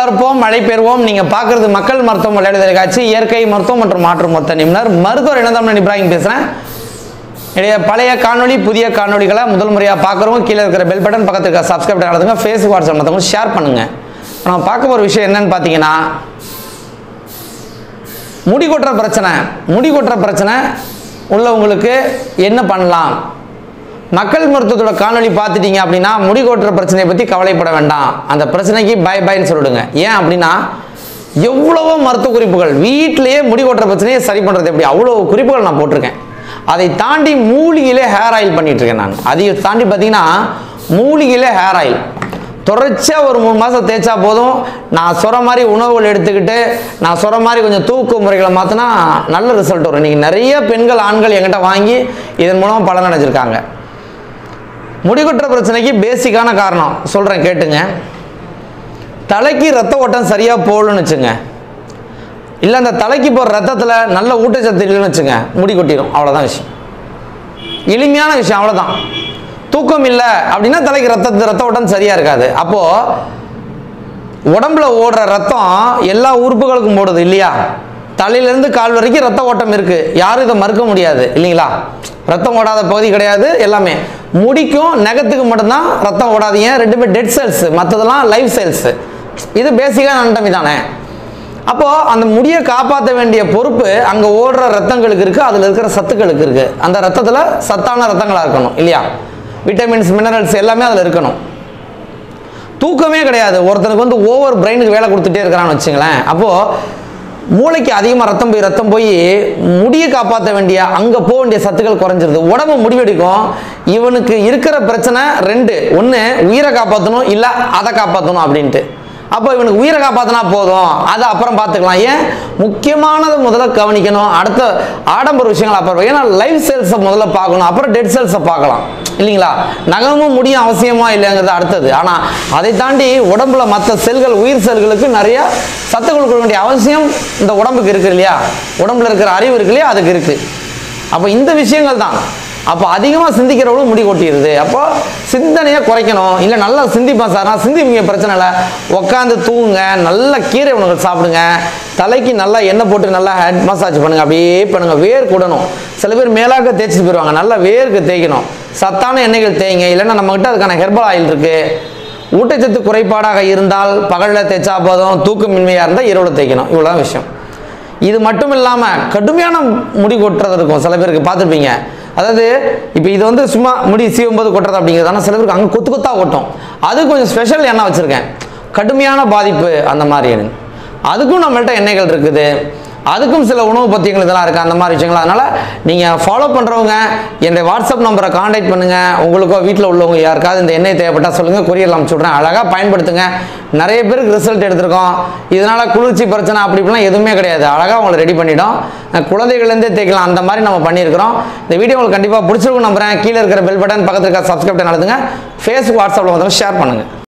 வளர்ப்போம் மழை பெறுவோம் நீங்க பார்க்கிறது மக்கள் மருத்துவம் விளையாடு தொலைக்காட்சி இயற்கை மருத்துவம் மற்றும் மாற்று மருத்துவ நிபுணர் மருத்துவர் இனந்தமிழன் இப்ராஹிம் பேசுறேன் என்னுடைய பழைய காணொளி புதிய காணொளிகளை முதல் முறையாக பார்க்குறவங்க கீழே இருக்கிற பெல் பட்டன் பக்கத்தில் இருக்கிற சப்ஸ்கிரைப் பட்டன் அழுதுங்க ஃபேஸ்புக் வாட்ஸ்அப் மற்றவங்க ஷேர் பண்ணுங்க நம்ம பார்க்க போகிற விஷயம் என்னன்னு பார்த்தீங்கன்னா முடி கொட்டுற பிரச்சனை முடி கொட்டுற பிரச்சனை உள்ளவங்களுக்கு என்ன பண்ணலாம் மக்கள் மருத்துவத்தோட காணொளி பார்த்துட்டீங்க அப்படின்னா முடி கொட்டுற பிரச்சனையை பற்றி கவலைப்பட வேண்டாம் அந்த பிரச்சனைக்கு பை பைன்னு சொல்லிடுங்க ஏன் அப்படின்னா எவ்வளவோ மருத்துவ குறிப்புகள் வீட்டிலேயே முடி கொட்டுற பிரச்சனையை சரி பண்ணுறது எப்படி அவ்வளோ குறிப்புகள் நான் போட்டிருக்கேன் அதை தாண்டி மூலிகையிலே ஹேர் ஆயில் பண்ணிட்டு இருக்கேன் நான் அதை தாண்டி பார்த்தீங்கன்னா மூலிகையிலே ஹேர் ஆயில் தொடர்ச்சியாக ஒரு மூணு மாதம் தேய்ச்சா போதும் நான் சொற மாதிரி உணவுகள் எடுத்துக்கிட்டு நான் சொற மாதிரி கொஞ்சம் தூக்க முறைகளை மாற்றினா நல்ல ரிசல்ட் வரும் இன்றைக்கி நிறைய பெண்கள் ஆண்கள் என்கிட்ட வாங்கி இதன் மூலம் பலன் அடைஞ்சிருக்காங்க முடிகொட்டுற பிரச்சனைக்கு பேசிக்கான காரணம் சொல்கிறேன் கேட்டுங்க தலைக்கு ரத்த ஓட்டம் சரியாக போகலன்னு வச்சுங்க இல்லை அந்த தலைக்கு போகிற ரத்தத்தில் நல்ல ஊட்டச்சத்து இல்லைன்னு வச்சுங்க முடி கொட்டிடும் அவ்வளோதான் விஷயம் எளிமையான விஷயம் அவ்வளோதான் தூக்கம் இல்லை அப்படின்னா தலைக்கு ரத்த ரத்த ஓட்டம் சரியாக இருக்காது அப்போது உடம்புல ஓடுற ரத்தம் எல்லா உறுப்புகளுக்கும் ஓடுது இல்லையா தலையிலேருந்து கால் வரைக்கும் ரத்த ஓட்டம் இருக்கு யாரும் இதை மறுக்க முடியாது இல்லைங்களா ரத்தம் ஓடாத பகுதி கிடையாது எல்லாமே முடிக்கும் நகத்துக்கு மட்டும்தான் ரத்தம் ஓடாதீங்க ரெண்டுமே டெட் செல்ஸ் மற்றதெல்லாம் லைவ் செல்ஸ் இது பேசிக்கான அண்டமி தானே அப்போது அந்த முடியை காப்பாற்ற வேண்டிய பொறுப்பு அங்கே ஓடுற ரத்தங்களுக்கு இருக்குது அதில் இருக்கிற சத்துக்களுக்கு இருக்குது அந்த ரத்தத்தில் சத்தான ரத்தங்களாக இருக்கணும் இல்லையா விட்டமின்ஸ் மினரல்ஸ் எல்லாமே அதில் இருக்கணும் தூக்கமே கிடையாது ஒருத்தனுக்கு வந்து ஓவர் பிரெயினுக்கு வேலை கொடுத்துட்டே இருக்கிறான்னு வச்சுங்களேன் அப்போது மூளைக்கு அதிகமாக ரத்தம் போய் ரத்தம் போய் முடியை காப்பாற்ற வேண்டிய அங்கே போக வேண்டிய சத்துக்கள் குறைஞ்சிருது உடம்பு முடிவெடுக்கும் இவனுக்கு இருக்கிற பிரச்சனை ரெண்டு ஒன்று உயிரை காப்பாற்றணும் இல்லை அதை காப்பாற்றணும் அப்படின்ட்டு அப்போ இவனுக்கு உயிரை காப்பாற்றினா போதும் அதை அப்புறம் பார்த்துக்கலாம் ஏன் முக்கியமானதை முதல்ல கவனிக்கணும் அடுத்த ஆடம்பர விஷயங்கள் அப்புறம் ஏன்னா லைவ் செல்ஸை முதல்ல பார்க்கணும் அப்புறம் டெட் செல்ஸை பார்க்கலாம் இல்லைங்களா நகமும் முடியும் அவசியமா இல்லைங்கிறது அடுத்தது ஆனால் அதை தாண்டி உடம்புல மற்ற செல்கள் உயிர் செல்களுக்கு நிறைய சத்து கொடுக்க வேண்டிய அவசியம் இந்த உடம்புக்கு இருக்கு இல்லையா உடம்புல இருக்கிற அறிவு இருக்கு இல்லையா அதுக்கு இருக்கு அப்போ இந்த விஷயங்கள் தான் அப்போ அதிகமாக சிந்திக்கிறவங்களும் முடி கொட்டிடுது அப்போ சிந்தனையை குறைக்கணும் இல்லை நல்லா சிந்திப்பேன் சார் நான் சிந்திப்பீங்க பிரச்சனை இல்லை உட்காந்து தூங்குங்க நல்ல கீரை உணவுகள் சாப்பிடுங்க தலைக்கு நல்லா எண்ணெய் போட்டு நல்லா ஹெட் மசாஜ் பண்ணுங்க அப்படியே பண்ணுங்க வேர் கூடணும் சில பேர் மேலாக்க தேய்ச்சிட்டு போயிடுவாங்க நல்லா வேர்க்கு தேய்க்கணும் சத்தான எண்ணெய்கள் தேய்ங்க இல்லைன்னா நம்மகிட்ட அதுக்கான ஹெர்பல் ஆயில் இருக்குது ஊட்டச்சத்து குறைபாடாக இருந்தால் பகலில் தேய்ச்சா போதும் தூக்கமின்மையாக இருந்தால் இரவில் தேய்க்கணும் இவ்வளோதான் விஷயம் இது மட்டும் இல்லாமல் கடுமையான முடி கொட்டுறது இருக்கும் சில பேருக்கு பார்த்துருப்பீங்க அதாவது இப்போ இது வந்து சும்மா முடி சீவும் போது கொட்டுறது அப்படிங்கிறது ஆனால் சில பேருக்கு அங்கே கொத்து கொத்தா கொட்டும் அது கொஞ்சம் ஸ்பெஷல் எண்ணெய் வச்சுருக்கேன் கடுமையான பாதிப்பு அந்த மாதிரி எனக்கு அதுக்கும் நம்மள்ட்ட எண்ணெய்கள் இருக்குது அதுக்கும் சில உணவு பத்தியங்கள் இதெல்லாம் இருக்குது அந்த மாதிரி விஷயங்கள் அதனால் நீங்கள் ஃபாலோ பண்ணுறவங்க என்னுடைய வாட்ஸ்அப் நம்பரை காண்டாக்ட் பண்ணுங்கள் உங்களுக்கோ வீட்டில் உள்ளவங்க யாருக்காவது இந்த எண்ணெய் தேவைப்பட்டால் சொல்லுங்கள் கொரியர் அனுப்பிச்சு விட்றேன் அழகாக பயன்படுத்துங்க நிறைய பேருக்கு ரிசல்ட் எடுத்திருக்கோம் இதனால் குளிர்ச்சி பிரச்சனை அப்படி இப்படிலாம் எதுவுமே கிடையாது அழகாக உங்களை ரெடி பண்ணிட்டோம் குழந்தைகள்லேருந்தே தேய்க்கலாம் அந்த மாதிரி நம்ம பண்ணியிருக்கிறோம் இந்த வீடியோ உங்களுக்கு கண்டிப்பாக பிடிச்சிருக்கும் நம்புறேன் கீழே இருக்கிற பெல் பட்டன் பக்கத்தில் இருக்கிற சப்ஸ்கிரைப் பட்டன் அழுத்துங்க ஃபேஸ்புக் வாட்ஸ்அப்பில் வந்து ஷேர் பண்ணுங்கள்